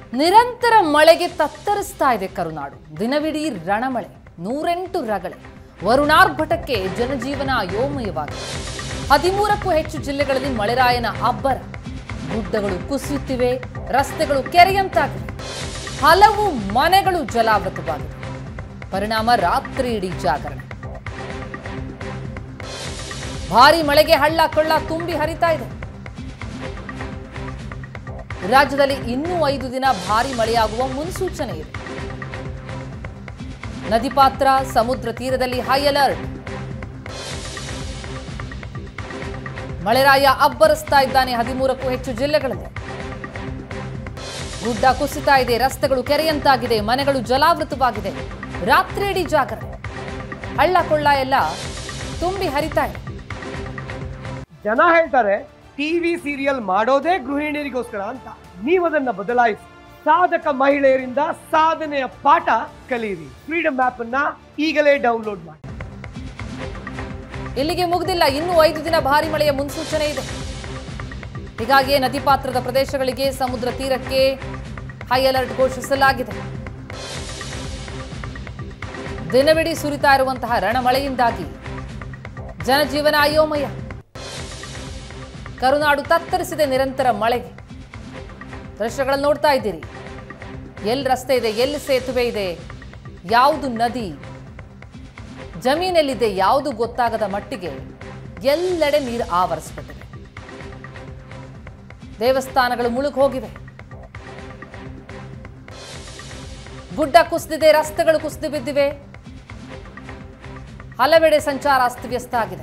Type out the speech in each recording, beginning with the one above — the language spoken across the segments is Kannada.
ನಿರಂತರ ಮಳೆಗೆ ತತ್ತರಿಸ್ತಾ ಇದೆ ಕರುನಾಡು ದಿನವಿಡೀ ರಣಮಳೆ ನೂರೆಂಟು ರಗಳೆ ವರುಣಾರ್ಭಟಕ್ಕೆ ಜನಜೀವನ ಅಯೋಮಯವಾಗಿದೆ ಹದಿಮೂರಕ್ಕೂ ಹೆಚ್ಚು ಜಿಲ್ಲೆಗಳಲ್ಲಿ ಮಳೆರಾಯನ ಅಬ್ಬರ ಗುಡ್ಡಗಳು ಕುಸಿಯುತ್ತಿವೆ ರಸ್ತೆಗಳು ಕೆರೆಯಂತಾಗಿವೆ ಹಲವು ಮನೆಗಳು ಜಲಾವೃತವಾಗಿವೆ ಪರಿಣಾಮ ರಾತ್ರಿ ಇಡೀ ಜಾಗರಣೆ ಭಾರಿ ಮಳೆಗೆ ಹಳ್ಳ ಕೊಳ್ಳ ತುಂಬಿ ಹರಿತಾ ಇದೆ ರಾಜ್ಯದಲ್ಲಿ ಇನ್ನೂ ಐದು ದಿನ ಭಾರಿ ಮಳೆಯಾಗುವ ಮುನ್ಸೂಚನೆ ಇದೆ ನದಿ ಪಾತ್ರ ಸಮುದ್ರ ತೀರದಲ್ಲಿ ಹೈ ಅಲರ್ಟ್ ಮಳೆರಾಯ ಅಬ್ಬರಿಸ್ತಾ ಇದ್ದಾನೆ ಹದಿಮೂರಕ್ಕೂ ಹೆಚ್ಚು ಜಿಲ್ಲೆಗಳಲ್ಲಿ ಗುಡ್ಡ ಕುಸಿತಾ ಇದೆ ರಸ್ತೆಗಳು ಕೆರೆಯಂತಾಗಿದೆ ಮನೆಗಳು ಜಲಾವೃತವಾಗಿದೆ ರಾತ್ರಿ ಇಡೀ ಜಾಗರಣೆ ಹಳ್ಳ ಕೊಳ್ಳ ಎಲ್ಲ ತುಂಬಿ ಹರಿತಾ ಇದೆ ಜನ ಹೇಳ್ತಾರೆ ಟಿವಿ ಸೀರಿಯಲ್ ಮಾಡೋದೇ ಗೃಹಿಣಿಯರಿಗೋಸ್ಕರ ಅಂತ ನೀವದನ್ನ ಬದಲಾಯಿಸಿ ಸಾಧಕ ಮಹಿಳೆಯರಿಂದ ಸಾಧನೆಯ ಪಾಠ ಕಲಿಯಿರಿ ಫ್ರೀಡಮ್ ಆಪ್ ಅನ್ನ ಈಗಲೇ ಡೌನ್ಲೋಡ್ ಮಾಡಿ ಇಲ್ಲಿಗೆ ಮುಗಿದಿಲ್ಲ ಇನ್ನೂ ಐದು ದಿನ ಭಾರಿ ಮಳೆಯ ಮುನ್ಸೂಚನೆ ಇದೆ ಹೀಗಾಗಿಯೇ ನದಿ ಪಾತ್ರದ ಪ್ರದೇಶಗಳಿಗೆ ಸಮುದ್ರ ತೀರಕ್ಕೆ ಹೈ ಅಲರ್ಟ್ ಘೋಷಿಸಲಾಗಿದೆ ದಿನವಿಡೀ ಸುರಿತಾ ಇರುವಂತಹ ರಣಮಳೆಯಿಂದಾಗಿ ಜನಜೀವನ ಅಯೋಮಯ ಕರುನಾಡು ತತ್ತರಿಸಿದೆ ನಿರಂತರ ಮಳೆಗೆ ದೃಶ್ಯಗಳನ್ನು ನೋಡ್ತಾ ಇದ್ದೀರಿ ಎಲ್ಲಿ ರಸ್ತೆ ಇದೆ ಎಲ್ಲಿ ಸೇತುವೆ ಇದೆ ಯಾವುದು ನದಿ ಜಮೀನೆಲ್ಲಿದೆ ಯಾವುದು ಗೊತ್ತಾಗದ ಮಟ್ಟಿಗೆ ಎಲ್ಲೆಡೆ ನೀರು ಆವರಿಸ್ಬಿಟ್ಟಿದೆ ದೇವಸ್ಥಾನಗಳು ಮುಳುಗ್ ಹೋಗಿವೆ ಗುಡ್ಡ ಕುಸಿದಿದೆ ರಸ್ತೆಗಳು ಕುಸಿದು ಬಿದ್ದಿವೆ ಹಲವೆಡೆ ಸಂಚಾರ ಅಸ್ತವ್ಯಸ್ತ ಆಗಿದೆ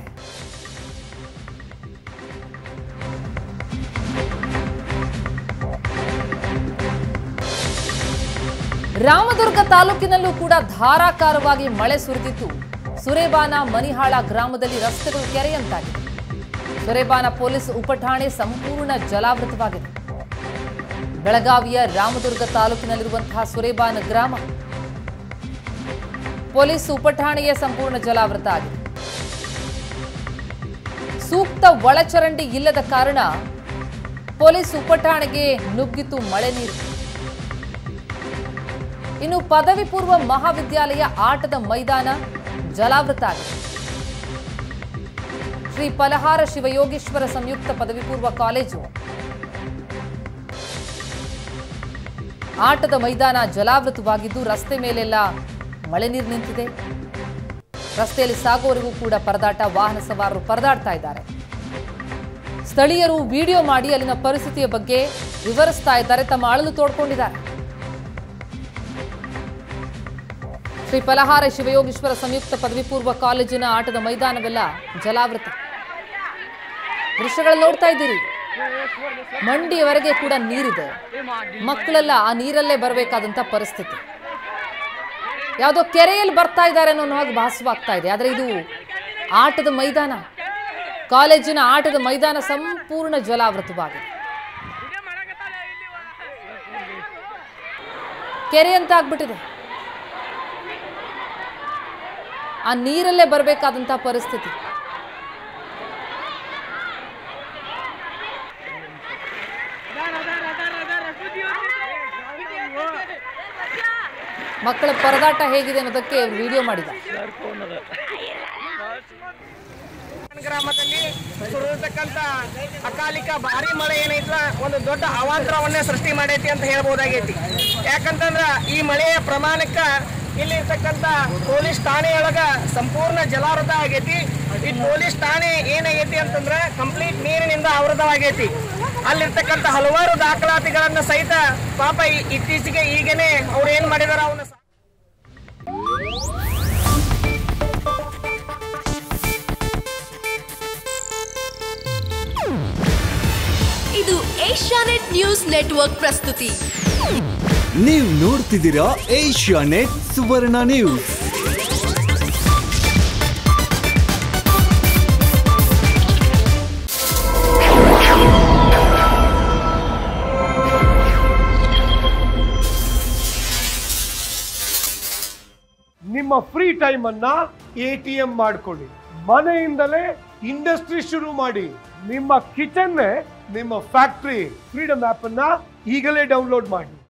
ರಾಮದುರ್ಗ ತಾಲೂಕಿನಲ್ಲೂ ಕೂಡ ಧಾರಾಕಾರವಾಗಿ ಮಳೆ ಸುರಿದಿದ್ದು ಸುರೇಬಾನ ಮನಿಹಾಳ ಗ್ರಾಮದಲ್ಲಿ ರಸ್ತೆಗಳು ಕೆರೆಯಂತಾಗಿದೆ ಸುರೇಬಾನ ಪೊಲೀಸ್ ಉಪಠಾಣೆ ಸಂಪೂರ್ಣ ಜಲಾವೃತವಾಗಿದೆ ಬೆಳಗಾವಿಯ ರಾಮದುರ್ಗ ತಾಲೂಕಿನಲ್ಲಿರುವಂತಹ ಸುರೇಬಾನ ಗ್ರಾಮ ಪೊಲೀಸ್ ಉಪಠಾಣೆಯ ಸಂಪೂರ್ಣ ಜಲಾವೃತ ಆಗಿದೆ ಸೂಕ್ತ ಒಳಚರಂಡಿ ಇಲ್ಲದ ಕಾರಣ ಪೊಲೀಸ್ ಉಪಠಾಣೆಗೆ ನುಗ್ಗಿತು ಮಳೆ ನೀರು ಇನ್ನು ಪದವಿ ಪೂರ್ವ ಮಹಾವಿದ್ಯಾಲಯ ಆಟದ ಮೈದಾನ ಜಲಾವೃತ ಆಗಿದೆ ಶ್ರೀ ಫಲಹಾರ ಶಿವಯೋಗೀಶ್ವರ ಸಂಯುಕ್ತ ಪದವಿ ಪೂರ್ವ ಕಾಲೇಜು ಆಟದ ಮೈದಾನ ಜಲಾವೃತವಾಗಿದ್ದು ರಸ್ತೆ ಮೇಲೆಲ್ಲ ಮಳೆ ನೀರು ನಿಂತಿದೆ ರಸ್ತೆಯಲ್ಲಿ ಸಾಗುವವರೆಗೂ ಕೂಡ ಪರದಾಟ ವಾಹನ ಸವಾರರು ಪರದಾಡ್ತಾ ಇದ್ದಾರೆ ಸ್ಥಳೀಯರು ವಿಡಿಯೋ ಮಾಡಿ ಅಲ್ಲಿನ ಪರಿಸ್ಥಿತಿಯ ಬಗ್ಗೆ ವಿವರಿಸ್ತಾ ಇದ್ದಾರೆ ತಮ್ಮ ಅಳಲು ತೋಡ್ಕೊಂಡಿದ್ದಾರೆ ಶ್ರೀ ಫಲಹಾರ ಶಿವಯೋಗೀಶ್ವರ ಸಂಯುಕ್ತ ಪದವಿ ಪೂರ್ವ ಕಾಲೇಜಿನ ಆಟದ ಮೈದಾನವೆಲ್ಲ ಜಲಾವೃತ ದೃಶ್ಯಗಳು ನೋಡ್ತಾ ಇದ್ದೀರಿ ಮಂಡಿಯವರೆಗೆ ಕೂಡ ನೀರಿದೆ ಮಕ್ಕಳೆಲ್ಲ ಆ ನೀರಲ್ಲೇ ಬರಬೇಕಾದಂತ ಪರಿಸ್ಥಿತಿ ಯಾವುದೋ ಕೆರೆಯಲ್ಲಿ ಬರ್ತಾ ಇದ್ದಾರೆ ಅನ್ನೋ ಹಾಗೆ ಭಾಸವಾಗ್ತಾ ಇದೆ ಆದರೆ ಇದು ಆಟದ ಮೈದಾನ ಕಾಲೇಜಿನ ಆಟದ ಮೈದಾನ ಸಂಪೂರ್ಣ ಜಲಾವೃತವಾಗಿದೆ ಕೆರೆ ಅಂತ ಆಗ್ಬಿಟ್ಟಿದೆ ಆ ನೀರಲ್ಲೇ ಬರಬೇಕಾದಂತ ಪರಿಸ್ಥಿತಿ ಮಕ್ಕಳ ಪರದಾಟ ಹೇಗಿದೆ ಅನ್ನೋದಕ್ಕೆ ವಿಡಿಯೋ ಮಾಡಿದ ಗ್ರಾಮದಲ್ಲಿ ಸುರಿರ್ತಕ್ಕಂಥ ಅಕಾಲಿಕ ಭಾರಿ ಮಳೆ ಏನೈತ್ರ ಒಂದು ದೊಡ್ಡ ಅವಾಂತರವನ್ನೇ ಸೃಷ್ಟಿ ಮಾಡೈತಿ ಅಂತ ಹೇಳ್ಬೋದಾಗೈತಿ ಯಾಕಂತಂದ್ರ ಈ ಮಳೆಯ ಪ್ರಮಾಣಕ್ಕ ಇಲ್ಲಿ ಇರ್ತಕ್ಕಂಥ ಪೊಲೀಸ್ ಠಾಣೆಯೊಳಗ ಸಂಪೂರ್ಣ ಜಲಾವೃತ ಆಗೈತಿ ಈ ಪೊಲೀಸ್ ಠಾಣೆ ಏನಾಗೈತಿ ಅಂತಂದ್ರ ಕಂಪ್ಲೀಟ್ ನೀರಿನಿಂದ ಆವೃತವಾಗೈತಿ ಅಲ್ಲಿರ್ತಕ್ಕಂಥ ಹಲವಾರು ದಾಖಲಾತಿಗಳನ್ನ ಸಹಿತ ಪಾಪ ಈ- ಇತ್ತೀಚೆಗೆ ಈಗೇನೆ ಅವ್ರು ಏನ್ ಮಾಡಿದಾರ ಅವನ್ನ ಇದು ಏಷ್ಯಾನೆಟ್ ನ್ಯೂಸ್ ನೆಟ್ವರ್ಕ್ ಪ್ರಸ್ತುತಿ ನೀವು ನೋಡ್ತಿದ್ದೀರಾ ಏಷ್ಯಾ ನೆಟ್ ಸುವರ್ಣ ನ್ಯೂಸ್ ನಿಮ್ಮ ಫ್ರೀ ಟೈಮ್ ಅನ್ನ ಎ ಟಿ ಎಂ ಮಾಡ್ಕೊಳ್ಳಿ ಮನೆಯಿಂದಲೇ ಇಂಡಸ್ಟ್ರಿ ಶುರು ಮಾಡಿ ನಿಮ್ಮ ಕಿಚನ್ ನಿಮ್ಮ ಫ್ಯಾಕ್ಟ್ರಿ ಫ್ರೀಡಮ್ ಆಪ್ ಅನ್ನ ಈಗಲೇ ಡೌನ್ಲೋಡ್ ಮಾಡಿ